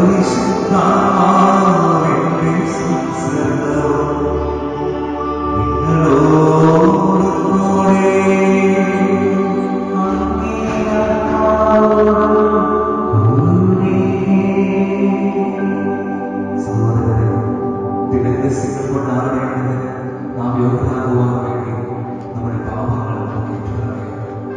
പരിശുദ്ധാത്മാവിന്റെ സംസർഗവും നിങ്ങളോട് കൂടെ സഹോദരരെ തിരഞ്ഞെടുപ്പ് കൊണ്ടാകേണ്ടത് നാം യോഗ്യരാകുവാൻ വേണ്ടി നമ്മുടെ പാപങ്ങൾ നോക്കിയിട്ടുള്ളത്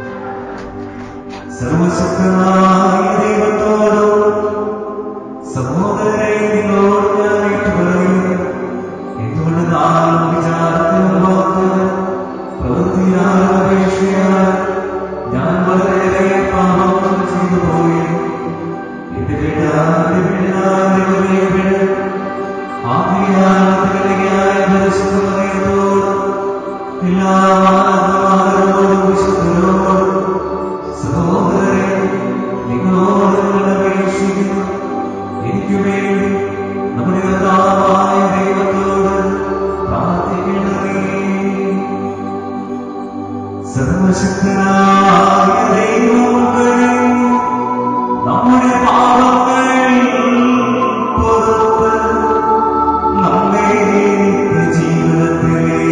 സർവശക്തനായ ദൈവത്തോടും സഹോദരരെ നിങ്ങളോട് ഞാൻ ഏറ്റുപറയുന്നു എന്തുകൊണ്ട് നാം വിചാരത്തിനും വാക്ക് പ്രവൃത്തിയാലും അപേക്ഷയാൽ ഞാൻ വളരെയേറെ പാപങ്ങൾ ചെയ്തു പോയി എന്റെ വീടാന്റെ വീടാന്റെ വീട് ആത്മീയായ പരിശുദ്ധമയത്തോട് എല്ലാ മാതാപിതാക്കളോടും വിശുദ്ധരോടും സഹോദരരെ നിങ്ങളോട് ഞങ്ങൾ അപേക്ഷിക്കുന്നു എനിക്ക് വേണ്ടി നമ്മുടെ കർത്താവായ ദൈവത്തോട് പ്രാർത്ഥിക്കണമേ സർവശക്തനായ ദൈവം കഴിയുന്നു നമ്മുടെ പാപങ്ങൾ പുറത്ത് നമ്മെ ജീവിതത്തിലെ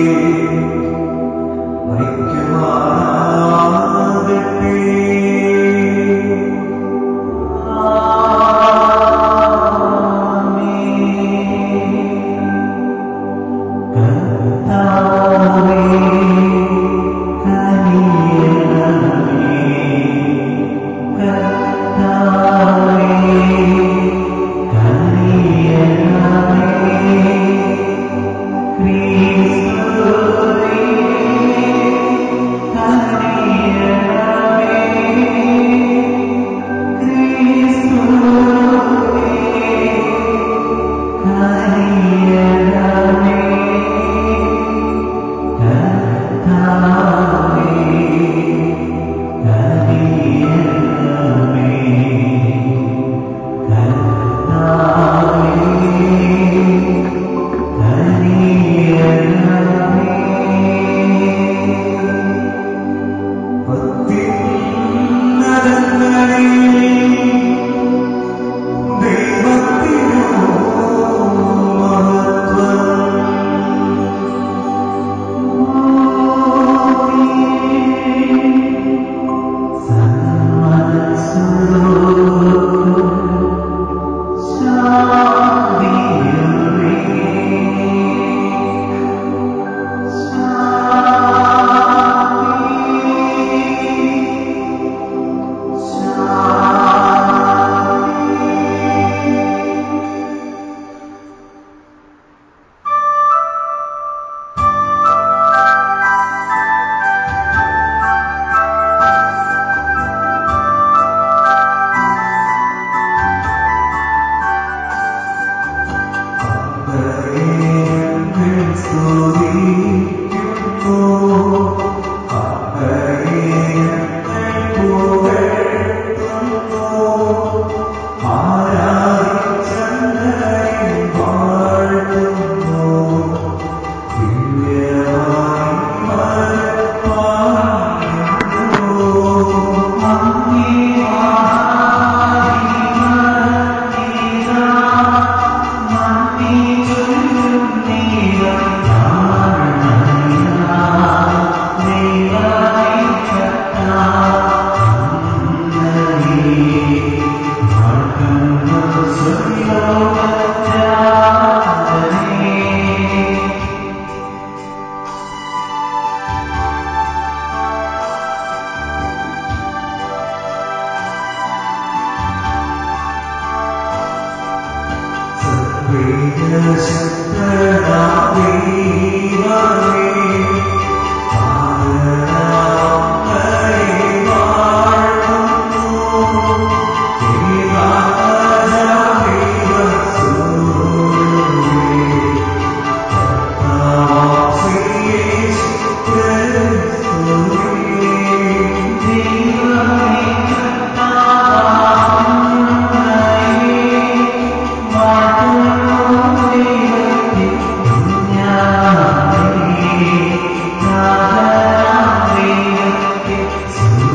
Yeah.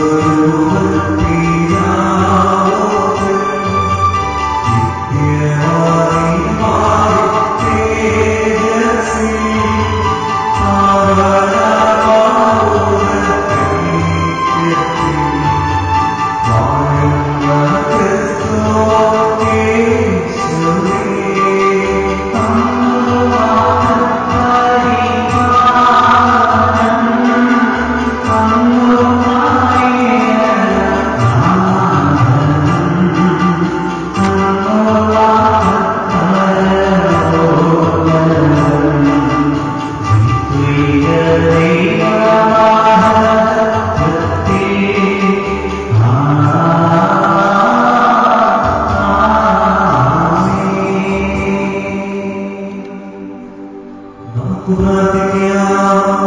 നമുക്ക് പ്രാർത്ഥിക്കാം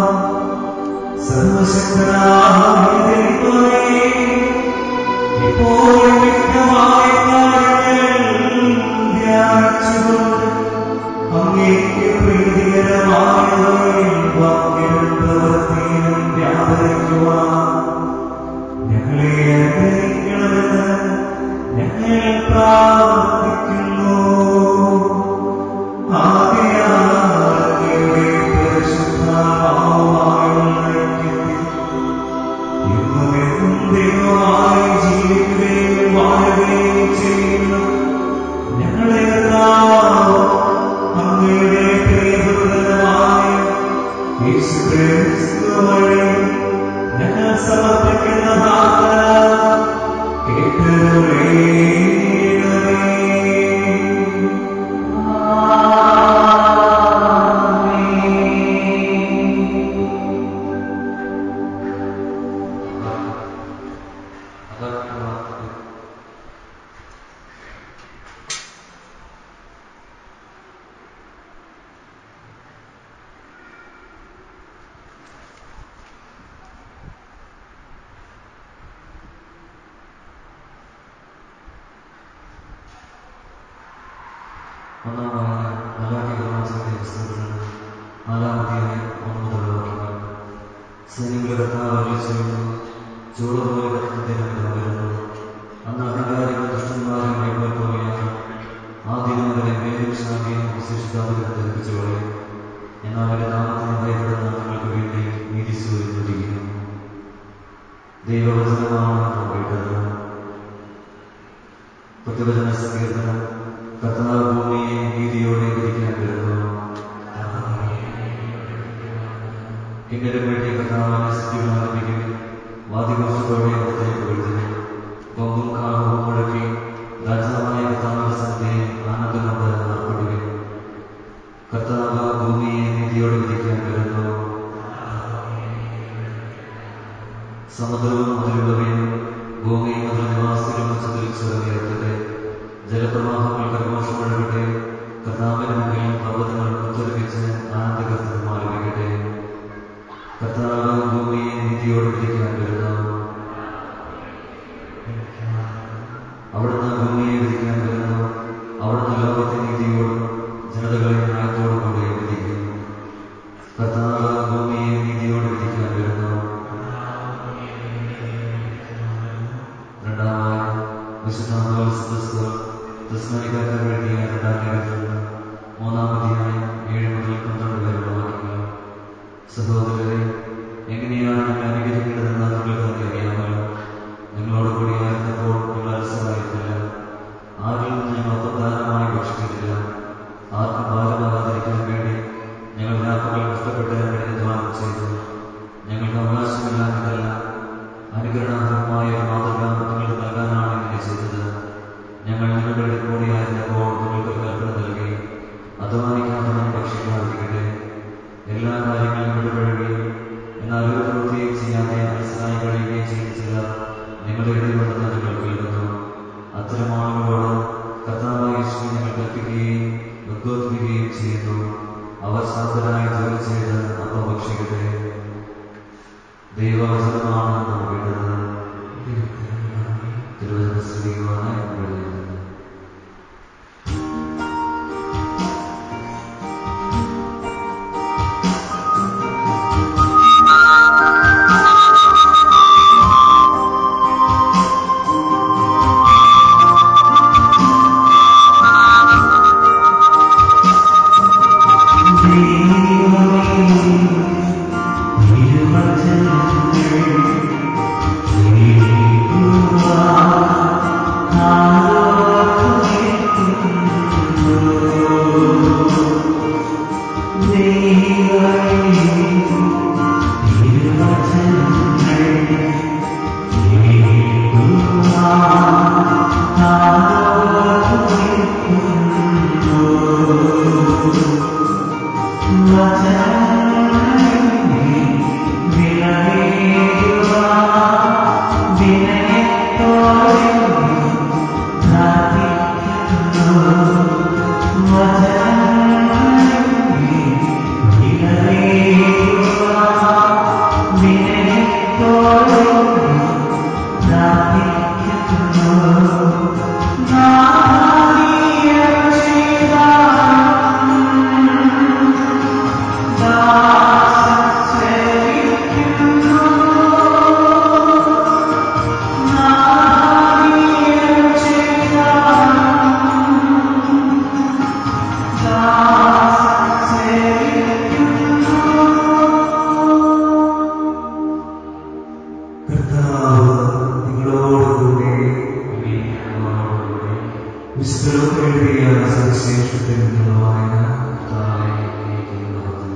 സർവശക്തനായ ദൈവമേ, ഇപ്പോഴും വ്യക്തമായ കാര്യങ്ങൾ ധ്യാനിച്ചുകൊണ്ട് അങ്ങേക്ക് പ്രീതികരമായവയിൽ വാക്കിലും പ്രവൃത്തിയിലും വ്യാപരിക്കുവാൻ ഞങ്ങളെ അനുഗ്രഹിക്കണമെന്ന് ഞങ്ങൾ പ്രാർത്ഥിക്കുന്നു ആകയാൽ പരിശുദ്ധമായുള്ള ഐക്യത്തിൽ എന്നുമെന്നും ദൈവമായി ജീവിക്കുകയും വാഴുകയും ചെയ്യുന്നു ഞങ്ങളെ അങ്ങയുടെ പ്രിയപുത്രനായ യേശു ക്രിസ്തു വഴി ഞങ്ങൾ സമർപ്പിക്കുന്ന പ്രാർത്ഥന കേട്ടുകൊള്ളേണമേ ഒന്നാമതായി മലാഖി പ്രവാചകന്റെ പുസ്തകത്തിൽ നാലാമധ്യായ ഒമ്പത് വാക്യങ്ങൾ സൈനികളുടെ കർത്താവ് അരുളി ചെയ്യുന്നു ചൂട് പോലെ കത്തുന്ന ദിനം ഇതാ വരുന്നു അന്ന് അധികാരികൾ ദുഷ്ടന്മാരെ മേൽമേൽ പോവുകയാണ് ആ ദിനം വരെ മേലും ശാന്തിയും അവശേഷിക്കാതെ ധരിപ്പിച്ചു കളയും എന്നാൽ അവരുടെ നാമത്തിന് ഭയപ്പെടുന്ന നിങ്ങൾക്ക് വേണ്ടി നീതി സൂര്യനിരിക്കുന്നു ദൈവവചനമാണ് നാം കേട്ടത് പ്രതിവചന സങ്കീർത്തനം കർത്താവ് ഭൂമിയെ നീതിയോടെ വിധിക്കാൻ വരുന്നു കിന്നരം വേണ്ടി കർത്താവിനെ സ്ഥിതികൾ ആരംഭിക്കും വാദിഘോഷത്തോടെ അവിടത്തേക്ക് വരുന്നു ബൊമ്പും കാഹവും മുഴക്കി രാജാവായ കർത്താവിന്റെ സന്ധ്യയെ ആനന്ദം കൊണ്ട് ആർപ്പിടുകയും കർത്താവ് ഭൂമിയെ നീതിയോടെ വിധിക്കാൻ വരുന്നു സമുദ്രവും അതിലുള്ളവയും ഭൂമിയും അതിലെ നിവാസികളും ഉച്ചത്തിൽ സ്വരമുയർത്തട്ടെ ജലപ്രവാഹങ്ങൾ കർമ്മോഷം ഒഴുകട്ടെ കർത്താവിന്റെ മുമ്പിൽ പർവ്വതങ്ങൾ പുറത്തെടുപ്പിച്ച് ആനന്ദകർത്തനം ആരംഭിക്കട്ടെ കർത്താവ് ഭൂമിയെ നീതിയോട് വിധിക്കാൻ വരുന്നു അവിടുന്ന് ഭൂമിയെ വിധിക്കാൻ വരുന്നു അവിടുന്ന് ലോകത്തെ നീതിയോടും ജനതകളെ ന്യായത്തോടും കൂടെ വിധിക്കുന്നു കർത്താവ് ഭൂമിയെ നീതിയോട് വിധിക്കാൻ വരുന്നു രണ്ടാമതായി വിശുദ്ധ ക്രിസ്മനിക്കാർക്ക് വേണ്ടിയ രണ്ടാം ലേഖനത്തിൽ മൂന്നാമതിയായി ഏഴ് മുതൽ പന്ത്രണ്ട് വരെയുള്ള വാക്യങ്ങൾ സഹോദരരെ എങ്ങനെയാണ് നിങ്ങൾ അനുകരിക്കേണ്ടതെന്ന് നിങ്ങൾക്ക് തന്നെ അറിയാമല്ലോ നിങ്ങളോട് കൂടി ആയിരുന്നപ്പോൾ നിങ്ങൾ അലസമായിരുന്നില്ല ആരിൽ നിന്ന് ഞങ്ങൾ പ്രധാനമായി ഭക്ഷിച്ചിട്ടില്ല ആർക്കും ഭാരമാകാതിരിക്കാൻ വേണ്ടി ഞങ്ങൾ രാപ്പകൾ നഷ്ടപ്പെട്ട് കഠിനാധ്വാനം ചെയ്തു ഞങ്ങൾക്ക് അവകാശമില്ലാത്തതല്ല അനുകരണാർഹമായ ഒരു മാതൃക നിങ്ങൾക്ക് നൽകാനാണ് ഇങ്ങനെ ചെയ്തത് ഞങ്ങൾ നിങ്ങളുടെ കൂടിയായിരുന്നപ്പോൾ നിങ്ങൾക്ക് കൽപ്പന നൽകി അധ്വാനിക്കാത്തവൻ ഭക്ഷിക്കാതിരിക്കട്ടെ എല്ലാ കാര്യങ്ങളും ഇടപഴകുകയും എന്നാൽ ഒരു പ്രവൃത്തിയും ചെയ്യാതെ മനസ്സിലായി കഴിയുകയും ചെയ്യുന്ന ചിലർ നിങ്ങളുടെ ഇടയിലുണ്ടെന്ന് നിങ്ങൾ കേൾക്കുന്നു അത്തരം ആളുകളോട് കർത്താവായ യേശു ഞങ്ങൾ കൽപ്പിക്കുകയും ഉദ്ബോധിപ്പിക്കുകയും ചെയ്യുന്നു അവർ ശാന്തരായി ജോലി ചെയ്ത് അപ്പം ഭക്ഷിക്കട്ടെ ദൈവവചനമാണ് നാം കേട്ടത് തിരുവചന സ്ത്രീകളാണ് എഴുതുന്നത് ും വിശുദ്ധർക്ക് എഴുതിയ സുവിശേഷത്തിൽ നിന്നുള്ള വായന കർത്താവേ, അങ്ങേക്ക് മഹത്വം.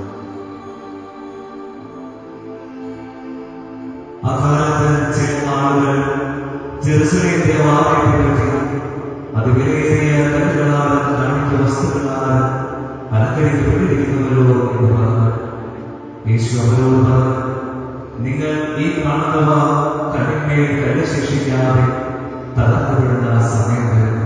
അക്കാലത്ത് ചില ആളുകൾ ജെറുസലേം ദേവാലയത്തെ പറ്റി അത് വിലയേറിയ കല്ലുകളാലും കാണിക്ക വസ്തുക്കളാലും അലങ്കരിക്കപ്പെട്ടിരിക്കുന്നവരോ എന്ന് പറഞ്ഞു യേശു അവരോട് പറഞ്ഞു നിങ്ങൾ ഈ കാണുന്നവ കണ്ണിന്മേൽ കല്ല് ശിക്ഷിക്കാതെ തളർന്നുവിടുന്ന സമയം വരുന്നു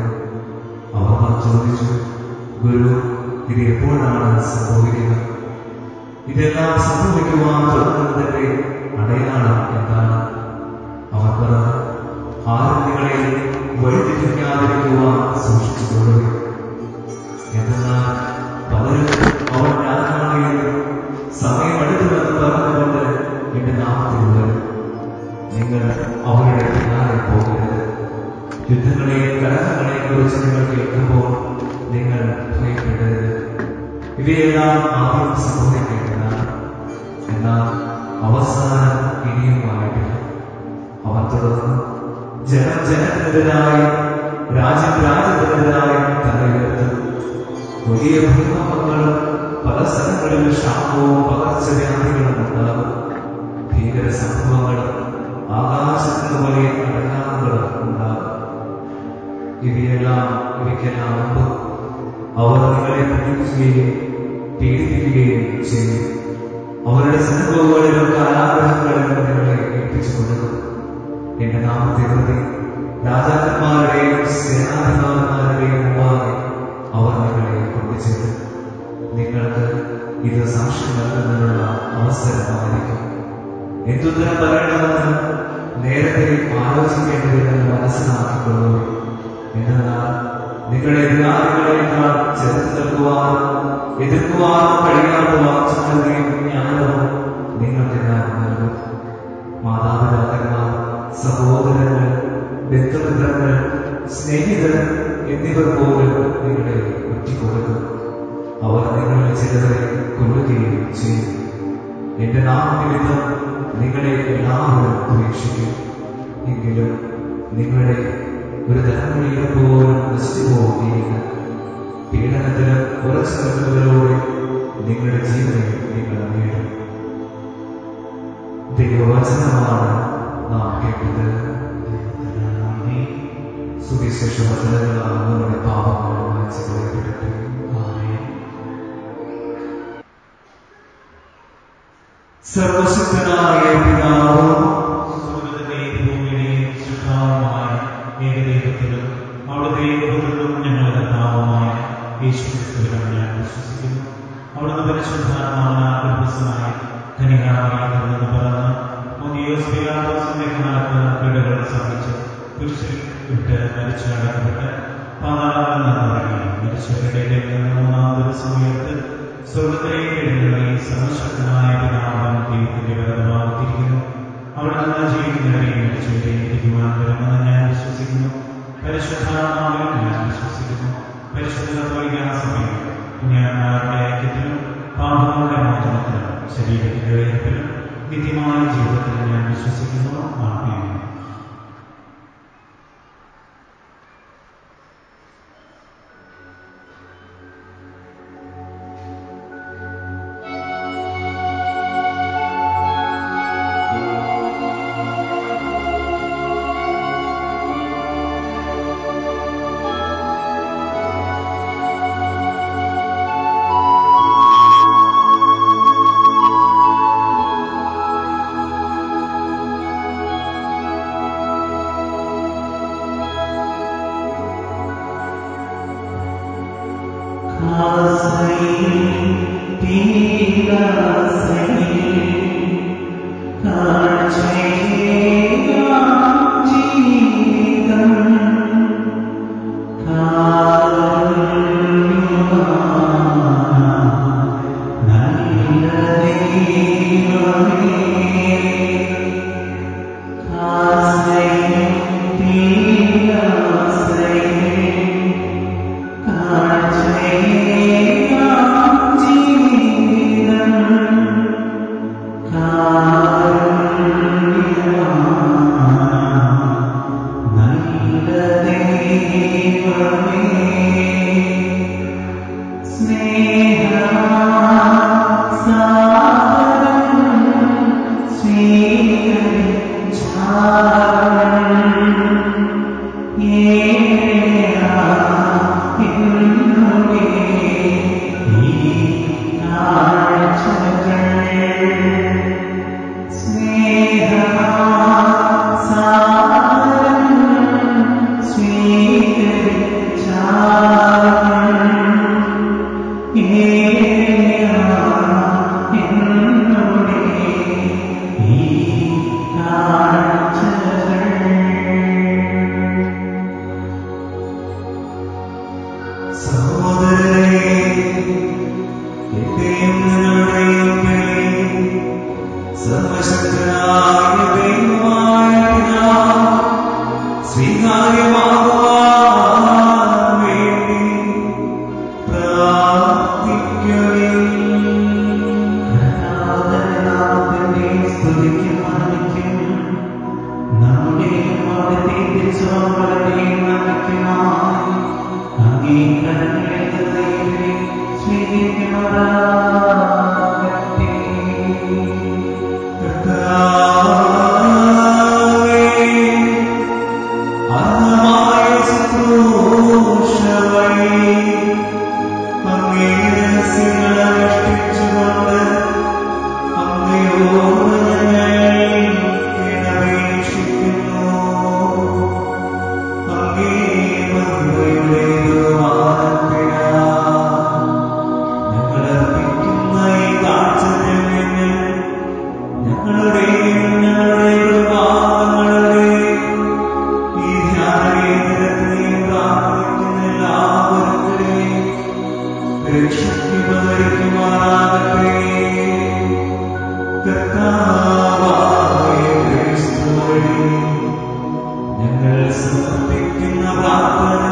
അവർ ചോദിച്ചു ഗുരു ഇത് എപ്പോഴാണ് സംഭവിക്കുന്നത് ഇതെല്ലാം സംഭവിക്കുവാൻ തുടങ്ങുന്നതിന്റെ അടയാളം എന്താണ് അവർ പറഞ്ഞു ആരും നിങ്ങളെ വഴിതിരിക്കാതിരിക്കുവാൻ സൂക്ഷിച്ചുകൊള്ളുക എന്തെന്നാൽ പലരും അവൻ ഞാനാണെന്ന് സമയം അടുത്തുവെന്ന് പറഞ്ഞുകൊണ്ട് എന്റെ നാമത്തിൽ വരും നിങ്ങൾ അവരുടെ പിന്നാലെ പോകരുത് യുദ്ധങ്ങളെയും കലഹങ്ങളെയും കുറിച്ച് നിങ്ങൾ കേൾക്കുമ്പോൾ നിങ്ങൾ ഭയപ്പെടരുത് ഇവയെല്ലാം ആദ്യം സംഭവിക്കേണ്ടതാണ് എന്നാൽ അവസാനം ഇനിയുമായിട്ടില്ല അവർ തുടർന്ന് ജനം ജനത്തിനെതിരായി രാജ്യം രാജ്യത്തിനെതിരായി തന്നെ ഉയർത്തും വലിയ ഭൂകമ്പങ്ങളും പല സ്ഥലങ്ങളിൽ ക്ഷാമവും പകർച്ചവ്യാധികളും ഉണ്ടാകും ഭീകര സംഭവങ്ങളും ആകാശത്തിന് വലിയ അടയാളങ്ങളും ഉണ്ടാകും ഇവയെല്ലാം ഇവയ്ക്കെല്ലാം മുമ്പ് അവർ നിങ്ങളെ പിടിക്കുകയും പീഡിപ്പിക്കുകയും ചെയ്യും അവരുടെ സിനിമകളിലും കാലാഗ്രഹങ്ങളിലും നിങ്ങളെ ഏൽപ്പിച്ചു കൊടുക്കും എന്റെ നാമത്തെ പ്രതി രാജാക്കന്മാരുടെയും സേനാധിപന്മാരുടെയും മുമ്പാകെ അവർ നിങ്ങളെ കൊണ്ടുചെല്ലും നിങ്ങൾക്ക് ഇത് സാക്ഷ്യം നൽകുന്നതിനുള്ള അവസരമായിരിക്കും എന്തുത്തരം പറയണമെന്ന് നേരത്തെ ആലോചിക്കേണ്ടതില്ലെന്ന് മനസ്സിലാക്കിക്കൊള്ളൂ എന്നാൽ നിങ്ങളുടെ എതിരാളികളെക്കാൾ ചെറുത്ത് നിൽക്കുവാനും എതിർക്കുവാനും കഴിയാത്ത വാക്ചങ്ങളെയും ജ്ഞാനവും നിങ്ങൾക്ക് ഞാൻ നൽകും മാതാപിതാക്കന്മാർ സഹോദരങ്ങൾ ബന്ധുമിത്രങ്ങൾ സ്നേഹിതർ എന്നിവർ പോലും നിങ്ങളെ ഒറ്റിക്കൊടുക്കും അവർ നിങ്ങളിൽ ചിലരെ കൊല്ലുകയും ചെയ്യും എന്റെ നാമനിമിത്തം നിങ്ങളെ എല്ലാവരും ഉപേക്ഷിക്കും എങ്കിലും നിങ്ങളുടെ ഒരു തലമുറയിൽ പോലും നശിച്ചു പോവുകയില്ല പീഡനത്തിലും ഉറച്ചു നിൽക്കുന്നവരോട് നിങ്ങളുടെ ജീവനെ നിങ്ങൾ നേടും ദൈവവചനമാണ് നാം കേട്ടത് സുവിശേഷ വചനങ്ങളാണ് നമ്മുടെ പാപങ്ങൾ വായിച്ചു കളയപ്പെടട്ടെ സർവശക്തനായ പിതാവും സ്വർഗ്ഗത്തിലെയും ഭൂമിയിലെയും സൃഷ്ടാവുമായ ഏകദൈവത്തിലും അവിടുത്തെ ഏകപുത്രനും ഞങ്ങളുടെ കർത്താവുമായ യേശുക്രിസ്തുവിലും ഞാൻ വിശ്വസിക്കുന്നു അവിടുന്ന് പരിശുദ്ധാത്മാവിനാൽ ഗർഭസ്ഥനായി കനികാമയാകുന്നത് പറഞ്ഞ് മുതിയോസ് പിലാത്തോസിന്റെ കാലത്ത് പീഡകൾ സഹിച്ച് കുരിശിൽ വിട്ട് മരിച്ചു അടക്കപ്പെട്ട് പാതാളത്തിൽ നിന്ന് ഇറങ്ങി മരിച്ചവരുടെ ഇടയിൽ നിന്ന് മൂന്നാം ദിവസം ഉയർത്ത് സ്വർഗത്തിലേക്ക് എഴുന്നള്ളി സർവശക്തനായ പിതാവാൻ ദൈവത്തിന്റെ വലതുഭാഗത്തിരിക്കുന്നു അവിടെ നിന്ന് ജീവിക്കുന്നവരെയും മരിച്ചവരെയും തിരുവാൻ വരുമെന്ന് ഞാൻ വിശ്വസിക്കുന്നു പരിശുദ്ധാത്മാവിൽ ഞാൻ വിശ്വസിക്കുന്നു പരിശുദ്ധ കത്തോലിക്കാസഭയിൽ പുണ്യന്മാരുടെ ഐക്യത്തിലും പാപങ്ങളുടെ മോചനത്തിലും ശരീരത്തിന്റെ ഉയർപ്പിലും നിത്യമായ ജീവിതത്തിലും ഞാൻ വിശ്വസിക്കുന്നു ആത്മീയ ജീവിതം സ്വീകാര്യമാകുവാൻ വേണ്ടി പ്രാർത്ഥിക്കുവിൻ ഞങ്ങളുടെ ഞങ്ങളുടെ കുടുംബാംഗങ്ങളുടെ ഈ ധ്യാനകേന്ദ്രത്തിലെ പ്രാർത്ഥിക്കുന്ന എല്ലാവരുടെയും രക്ഷയ്ക്ക് പകരിക്കുമാറാകട്ടെ കർത്താവായ ക്രിസ്തു വഴി ഞങ്ങൾ സമർപ്പിക്കുന്ന പ്രാർത്ഥന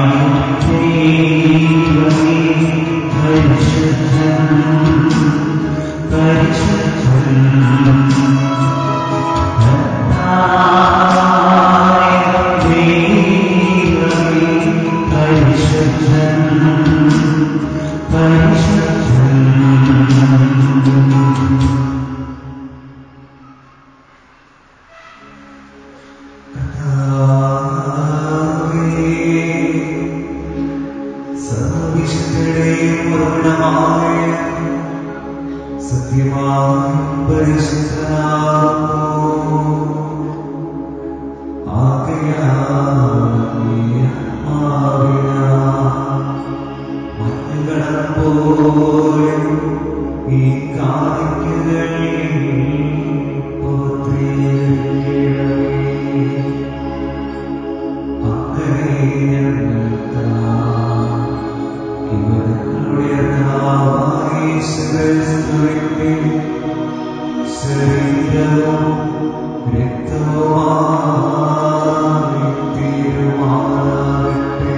പരിശുദ്ധൻ സർവവിശുദ്ധരുടെയും പൂർണ്ണമായ സത്യമായും പരിശുദ്ധനാകുന്നു ആകയാൽ നീ ആത്മാവിനാൽ മഞ്ഞുകണം പോലെ ഈ കാണിക്കകളിൽ പോത്രീകരിക്കണമേ. അങ്ങനെ ഞങ്ങൾക്ക് ഇവരുടെ കർത്താവായ യേശുക്രിസ്തുവിന്റെ ശരീരവും രക്തവുമായി തീരുമാനമാകട്ടെ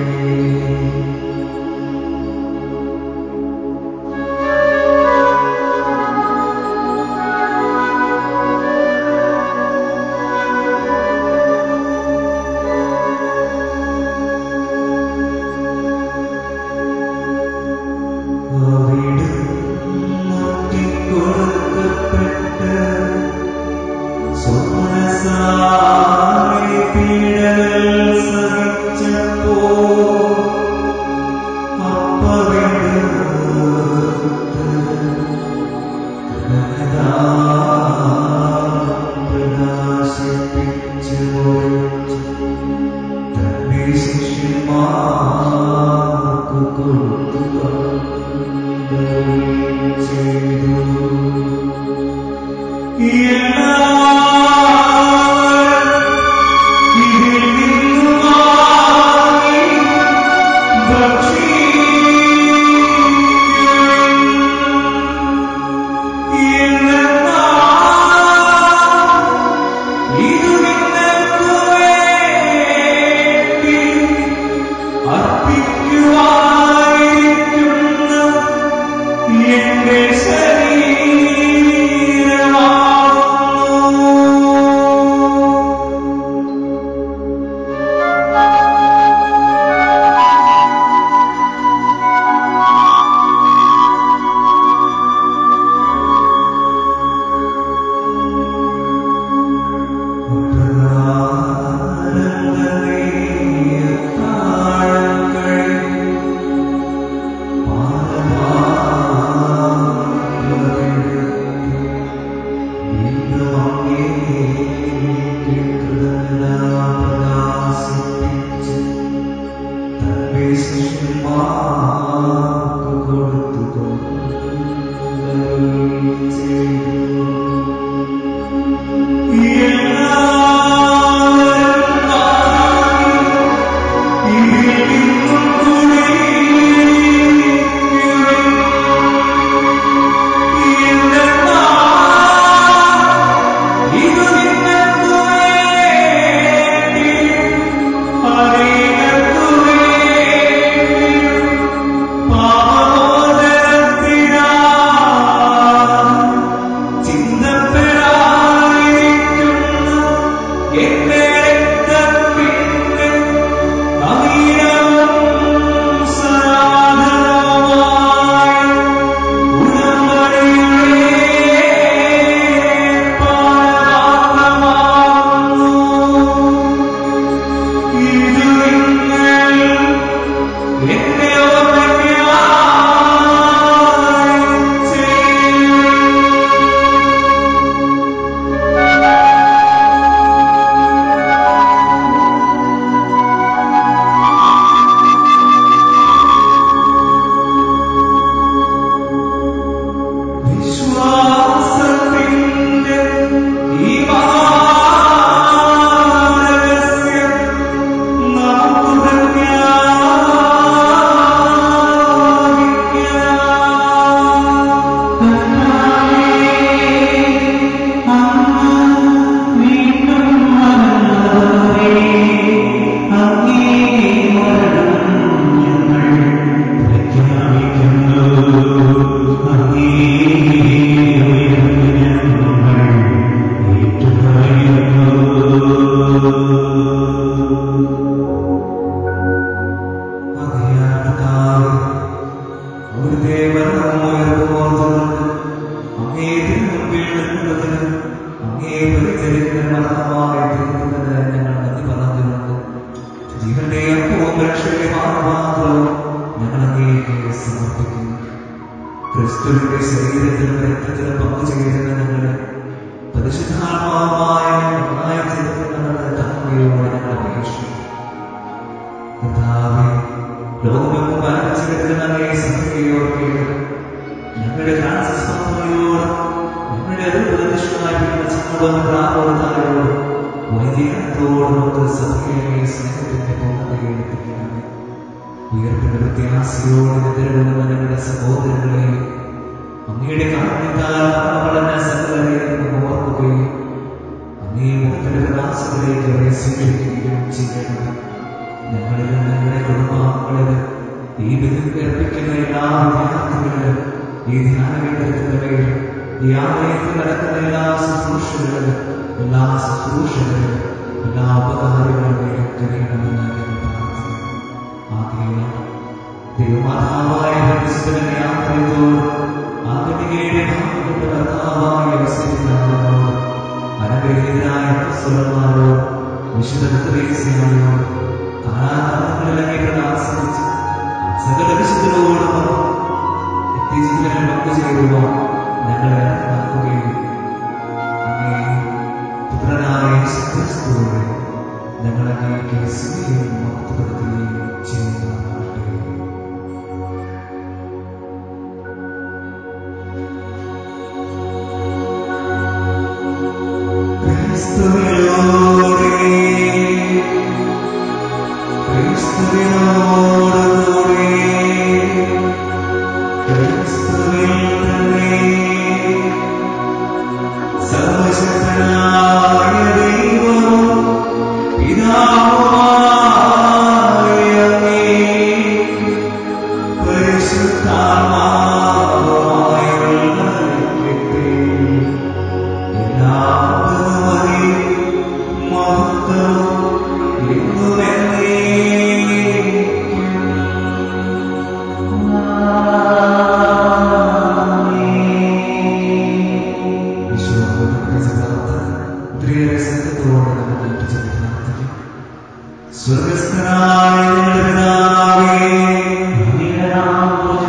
കൊടുക്കപ്പെട്ട് സ്വമനസായി പീഡകൾ സഹിച്ചപ്പോ അപ്പവിടുത്ത് ഘനതാ പ്രകാശിപ്പിച്ചു തന്റെ ശിഷ്യന്മാർക്ക് കൊടുക്കുക ചെയ്തു ഇതിൽ നിന്നു വാങ്ങി ഭക്ഷിക്കുവിൻ. ഇതു നിങ്ങൾക്ക് വേണ്ടി അർപ്പിക്കുവാനിരിക്കുന്ന എന്റെ ശരീരമാകുന്നു വിശ്വാസത്തിന്റെ ഈ മഹാരഹസ്യം നമുക്ക് പ്രഖ്യാപിക്കുന്നു അങ്ങേ ക്രിസ്തുവിന്റെ ശരീരത്തിലും രക്തത്തിലും പങ്കുചേരുന്ന ഞങ്ങളെ പരിശുദ്ധാത്മാവായ നന്നായ ജീവിതത്തിനുള്ള താങ്കളയോട് ഞങ്ങൾ അപേക്ഷിക്കുന്നു കർത്താവേ, ലോകമെങ്ങും വ്യാപിച്ചു കിടക്കുന്ന അങ്ങേ സഭയോർക്കുകയും ഞങ്ങളുടെ ഫ്രാൻസിസ് പാപ്പയോട് ഞങ്ങളുടെ അതിപ്രതിഷ്ഠമായിട്ടുള്ള ചങ്ങോട് വൈദികത്തോടുമൊക്കെ സഭയിലെ സ്നേഹത്തിന്റെ പൂർണ്ണതയെ എടുപ്പിക്കണമേ ഉയർപ്പിന്റെ പ്രത്യാശയോടെ നിദ്രകൊള്ളുന്ന ഞങ്ങളുടെ സഹോദരങ്ങളെ അങ്ങയുടെ കാരണത്താൽ വളർന്ന സകലരെയും ഓർക്കുകയും അങ്ങേ മുക്തന്റെ പ്രകാശത്തിലേക്ക് അവരെ സ്വീകരിക്കുകയും ചെയ്യണം ഞങ്ങളിൽ ഞങ്ങളുടെ കുടുംബാംഗങ്ങളിൽ ഈ വിധം കേൾപ്പിക്കുന്ന എല്ലാ വിദ്യാർത്ഥികളിലും ഈ ധ്യാന കേന്ദ്രത്തിന്റെ പേരിൽ ഈ ആലയത്തിൽ നടക്കുന്ന എല്ലാ ശുശ്രൂഷകളിലും എല്ലാ ശുശ്രൂഷകളിലും എല്ലാ ഉപകാരങ്ങളിലും കഴിയണമെന്ന് ഞങ്ങൾ പ്രാർത്ഥിക്കുന്നു ആകെയുള്ള ദൈവമാതാവായ പരിശുദ്ധന്റെ യാത്രയോട് ആകട്ടികയുടെ ഭാഗപ്പെട്ട കർത്താവായ വസിക്കുന്നവരോട് അനുഗ്രഹീതരായ അപ്പസ്വലന്മാരോട് വിശുദ്ധ ത്രേസ്യയോട് കാലാകാലങ്ങളിലങ്ങേറ്റത് ആസ്വദിച്ച് സകല വിശുദ്ധരോടും നിത്യജീവനിൽ പങ്കുചേരുവാൻ ഞങ്ങളെ നടക്കുകയും അങ്ങേ പുത്രനായ യേശുക്രിസ്തുവോടെ ഞങ്ങളങ്ങേക്ക് സ്നേഹം മഹത്വപ്പെടുത്തുകയും ചെയ്യുന്നതാകട്ടെ ക്രിസ്തുവിലൂടെ ക്രിസ്തുവിനോടുകൂടെ ക്രിസ്തുവിൽ തന്നെ സർവശക്തനായ ദൈവവും പിതാവുമായ അങ്ങേക്ക് പരിശുദ്ധാത്മാവുമായുള്ള ഐക്യത്തിൽ എല്ലാ ബഹുമതിയും മഹത്വവും എന്നും എന്നേക്കും സ്വർഗസ്ഥനായ ഞങ്ങളുടെ പിതാവേ,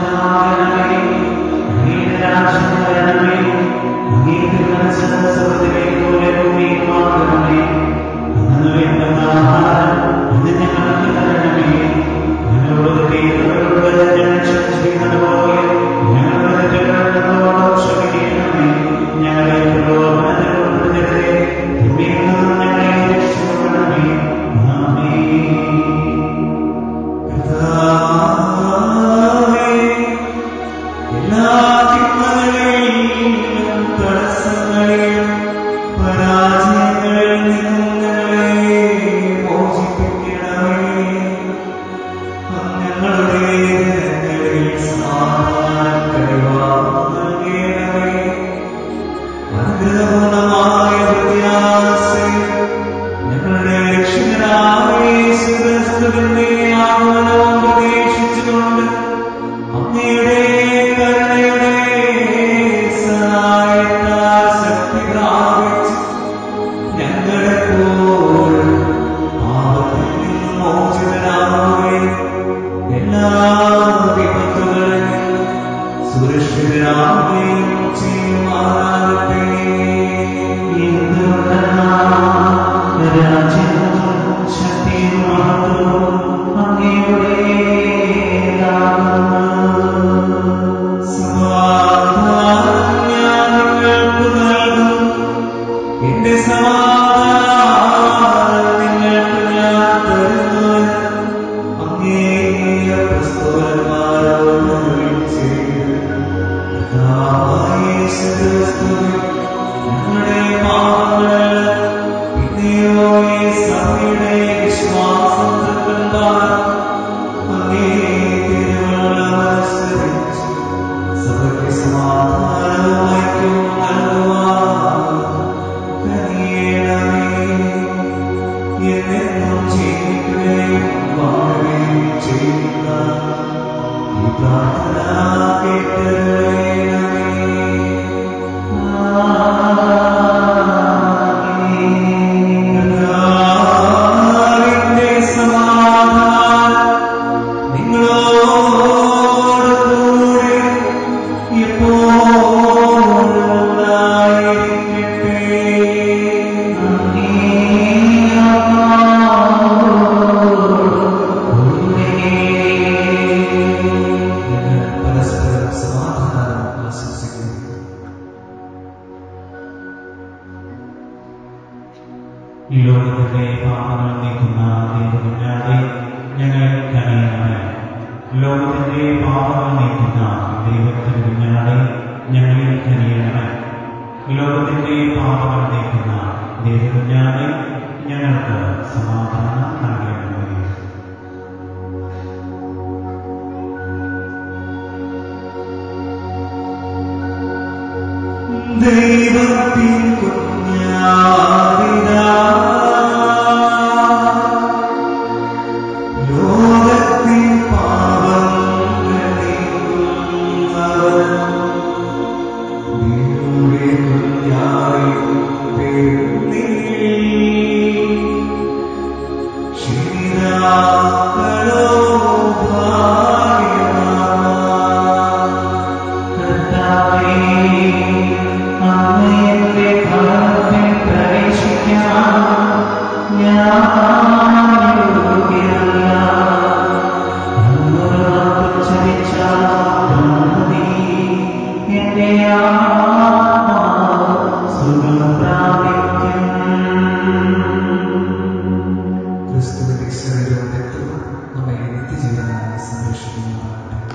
കർത്താവേ, എല്ലാ തിന്മകളെയും തടസ്സങ്ങളെയും പരാജയങ്ങളിൽ നിന്നും ഞങ്ങളെ മോചിപ്പിക്കണമേ ഞങ്ങളുടെ ജനങ്ങളിൽ സമാധാനം കഴിവാൻ നൽകണമേ അനുഗ്രഹപൂർണമായ പ്രത്യാശയും ഞങ്ങളുടെ രക്ഷകനായ യേശുക്രിസ്തുവിന്റെ ആഗമനവും പ്രതീക്ഷിച്ചുകൊണ്ട് അങ്ങയുടെ കരുണയുടെ സഹായത്താൽ ശക്തി പ്രാപിച്ച് ഞങ്ങളെപ്പോഴും പാപത്തിൽ നിന്ന് മോചിതരാകുകയും എല്ലാ വിപത്തുകളിൽ സുരക്ഷിതരാകുകയും ചെയ്യുമാറാകട്ടെ സമാധാനം ഞാൻ നിങ്ങൾക്ക് നൽകും എന്റെ സമാധാനം നിങ്ങൾക്ക് ഞാൻ തരുന്നു അങ്ങേ അപ്പസ്തോലന്മാരോട് ചെയ്തു കർത്താവായ യേശുക്രിസ്തുവേ, ഞങ്ങളുടെ പാപങ്ങൾ പിന്നെയോ ഈ സഭയുടെ വിശ്വാസം തൃക്കന്മാർ അങ്ങേ തിരുവള്ളമനുസരിച്ച് സഭയ്ക്ക് സമാധാനവും ഐക്യവും നൽകുവാൻ കനിയണമേ. എന്നെന്നും ജീവിക്കുകയും വാഴുകയും ചെയ്യുന്ന ഈ പ്രാർത്ഥന കേട്ടരുളേണമേ. ആമേൻ. ഈ ലോകത്തിന്റെ പാപങ്ങൾ നീക്കുന്ന ദൈവകുഞ്ഞാടെ ഞങ്ങൾ കനിയണമേ ലോകത്തിന്റെ പാപങ്ങൾ നീക്കുന്ന ദൈവത്തിന്റെ കുഞ്ഞാടെ ഞങ്ങളിൽ കനിയണമേ ലോകത്തിന്റെ പാപങ്ങൾ നീക്കുന്ന ദൈവകുഞ്ഞാടെ ഞങ്ങൾക്ക് സമാധാനം നൽകണമേ ദൈവത്തിൻ കുഞ്ഞാവിതാ ലോകത്തിൻ പാപങ്ങൾ നീക്കുന്നവൻ നിങ്ങളുടെ കുഞ്ഞാവിൻ പെരുന്നീ ക്ഷിതാക്കളോ ഭാഗ്യവാന്മാർ കർത്താവേ, അങ്ങയുടെ ഭവനത്തിൽ പ്രവേശിക്കാൻ ഞാൻ യോഗ്യനല്ല. അങ്ങൊരു വാക്ക് ഉച്ചരിച്ചാൽ മതി, എന്റെ ആത്മാവ് സുഖം പ്രാപിക്കും ക്രിസ്തുവിന്റെ ശരീരവും രക്തവും നമ്മെ നിത്യജീവനായി സംരക്ഷിക്കുന്നതാകട്ടെ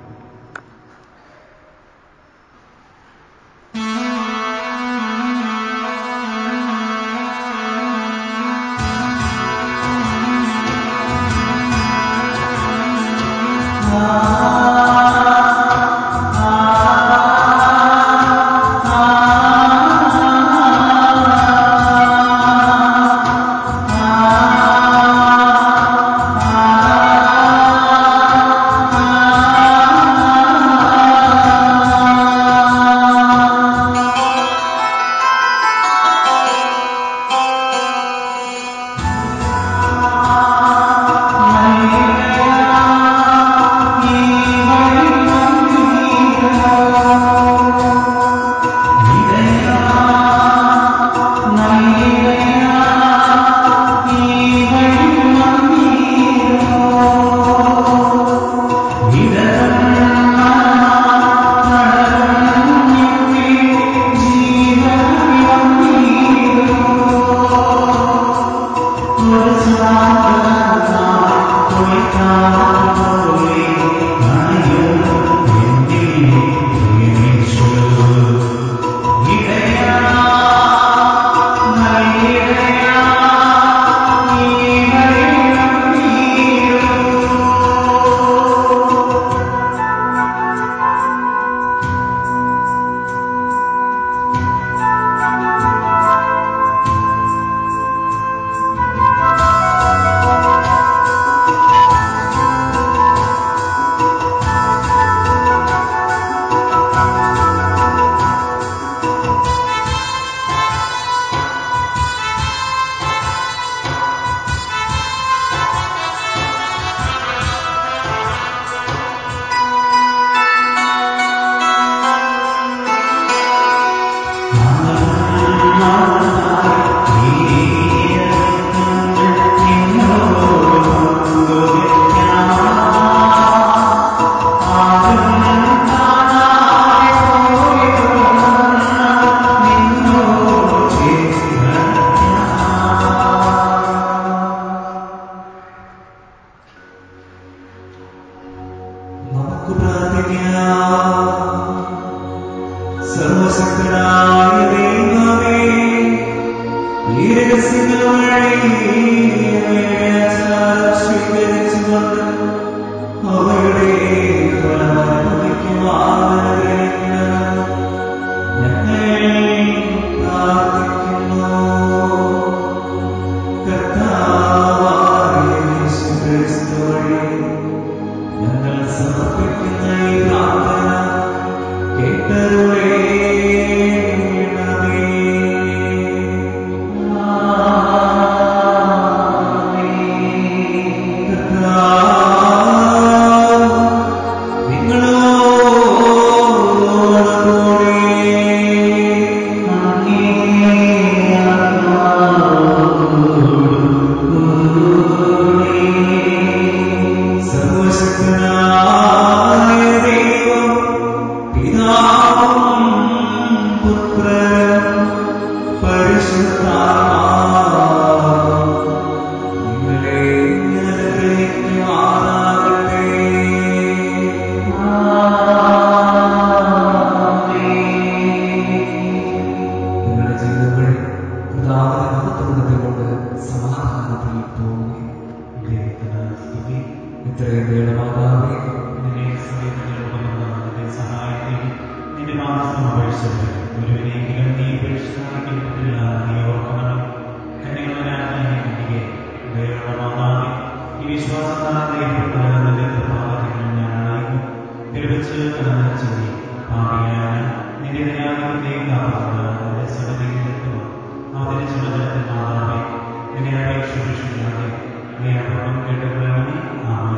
നമുക്ക് പ്രാർത്ഥിക്കാം സർവശക്തനായ ദൈവമേ ഈ രഹസ്യങ്ങൾ വഴി അങ്ങയുടെ ആചാരം സ്വീകരിച്ചുകൊണ്ട് അവയുടെ ഞങ്ങൾ പ്രാർത്ഥിക്കുന്നു കർത്താവായ യേശുക്രിസ്തു വഴി ഞങ്ങൾ സമർപ്പിക്കുന്ന ഈ പ്രാർത്ഥന കേട്ടരുളേണമേ. കർത്താവ് ഇത്രയും വേണ്ട മാതാവേ നിന്നെ സമയത്തിനുള്ള നിന്റെ സഹായത്തെ നിന്റെ മാനസം അപേക്ഷിച്ചത് ഒരുവനെങ്കിലും നീ ഉപേക്ഷിക്കാതിരിക്കപ്പെട്ടില്ല നീ ഓർക്കണം കന്യകളാക്കിയെ ദയുള്ള മാതാവേ ഈ വിശ്വാസത്താൽ ഏർപ്പെട്ട നിന്റെ കൃപാകരങ്ങൾ ഞാൻ അറിയുന്നു വിരമിച്ച് കടന്നു ചെന്നി പാപിയായ നിന്റെ ദയാലയത്തെ കാപ്പാടുക നിന്റെ സഹതയിലെത്തുക അവതരിച്ചുള്ള ജനത്തിൽ മാതാവേ നിന്നെ അപേക്ഷ ഉപേക്ഷിക്കാതെ നീ അപകടം കേട്ടുകൊള്ളണമേ ആമേൻ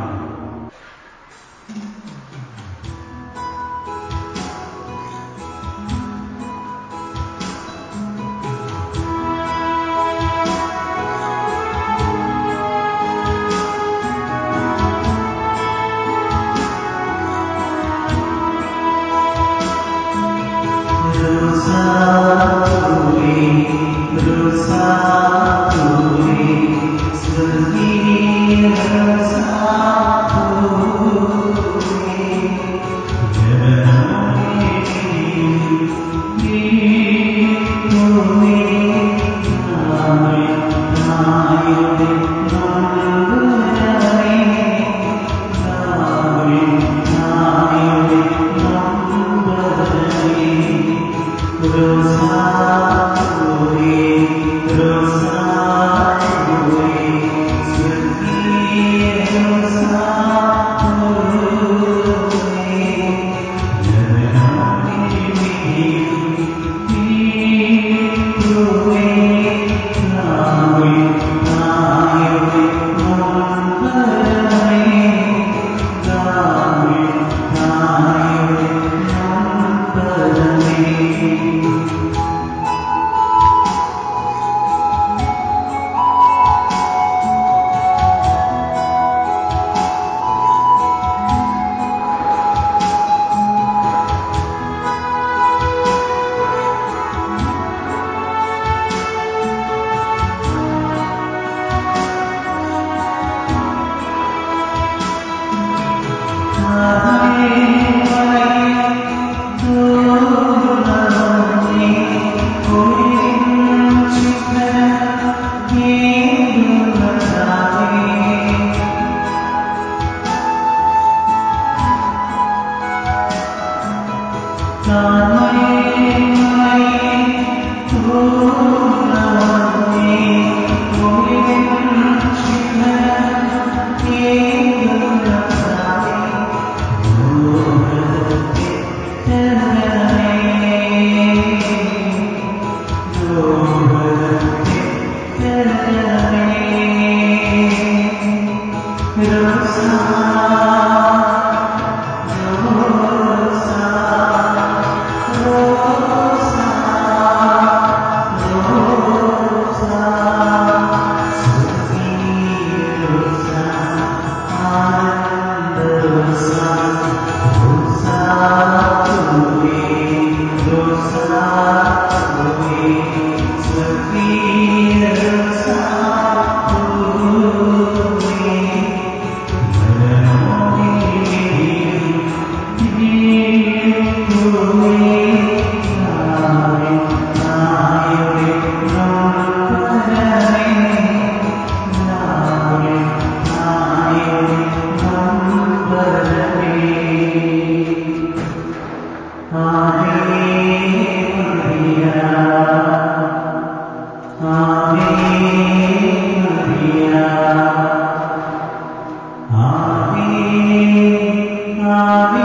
Amen.